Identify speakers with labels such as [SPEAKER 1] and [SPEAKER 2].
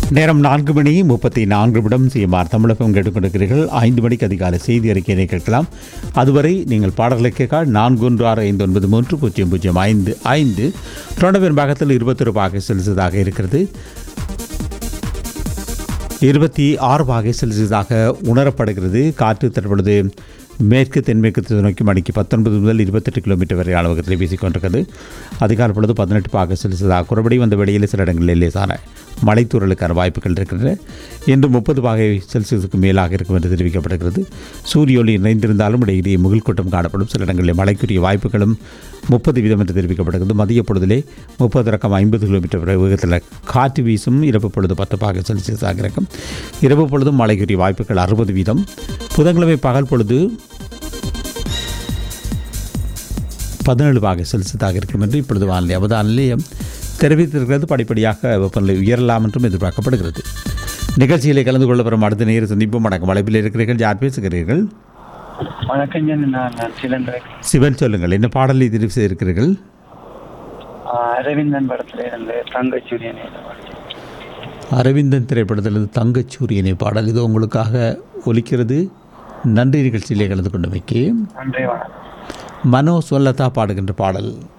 [SPEAKER 1] நேரம் நான்கு மணி முப்பத்தி நான்கு நிமிடம் சிஎம்ஆர் தமிழகம் கேட்டுக்கொண்டிருக்கிறீர்கள் ஐந்து மணிக்கு அதிகாலை செய்தி அறிக்கையினை கேட்கலாம் அதுவரை நீங்கள் பாடல்களை கேட்க நான்கு ஒன்று ஆறு ஐந்து ஒன்பது மூன்று பூஜ்ஜியம் பூஜ்ஜியம் ஐந்து ஐந்து தொண்டவின் பாகத்தில் இருபத்தொரு பாகை செல்சியஸாக இருக்கிறது இருபத்தி ஆறு பாகை செல்சியஸாக உணரப்படுகிறது காற்று தற்பொழுது மேற்கு தென்மேற்கு திசை நோக்கி மணிக்கு பத்தொன்பது முதல் இருபத்தெட்டு கிலோமீட்டர் வரை அளவுக்கு வீசிக்கொண்டிருக்கிறது அதிகாலை பொழுது பதினெட்டு பாக செல்சியஸாக குறைபடி வந்த வெளியில் சில இடங்களில் லேசான மழைத்தூறலுக்கான வாய்ப்புகள் இருக்கின்றன இன்று முப்பது பாகை செல்சியஸுக்கு மேலாக இருக்கும் என்று தெரிவிக்கப்படுகிறது சூரிய ஒளி நிறைந்திருந்தாலும் இடையிடையே முகில் கூட்டம் காணப்படும் சில இடங்களில் மழைக்குரிய வாய்ப்புகளும் முப்பது வீதம் என்று தெரிவிக்கப்படுகிறது மதிய பொழுதிலே முப்பது ரக்கம் ஐம்பது கிலோமீட்டர் வரை வேகத்தில் காற்று வீசும் இரவு பொழுது பத்து பாக செல்சியஸாக இருக்கும் இரவு பொழுதும் மழைக்குரிய வாய்ப்புகள் அறுபது வீதம் புதன்கிழமை பகல் பொழுது பதினேழு பாக செல்சியஸாக இருக்கும் என்று இப்பொழுது வானிலை அவதான நிலையம் தெரிவித்திருக்கிறது படிப்படியாக வெப்பநிலை உயரலாம் என்றும் எதிர்பார்க்கப்படுகிறது நிகழ்ச்சியிலே கலந்து கொள்ள வரும் அடுத்த நேர சந்திப்பும் வணக்கம் அழைப்பில் இருக்கிறீர்கள் யார் பேசுகிறீர்கள்
[SPEAKER 2] வணக்கம் ஜன் நான் நான் சிலம்பரை
[SPEAKER 1] சிவன் சொல்லுங்கள் என்ன பாடலை தெரிவு செய்திருக்கிறீர்கள்
[SPEAKER 2] அரவிந்தன் படத்துல இருந்து தங்கச்சூரியன்
[SPEAKER 1] அரவிந்தன் திரைப்படத்திலிருந்து தங்கச்சூரியனை பாடல் இது உங்களுக்காக ஒலிக்கிறது நன்றி நிகழ்ச்சியிலே கலந்து கொண்டமைக்கு
[SPEAKER 2] நன்றி வணக்கம்
[SPEAKER 1] மனோ சொல்லத்தா பாடுகின்ற பாடல்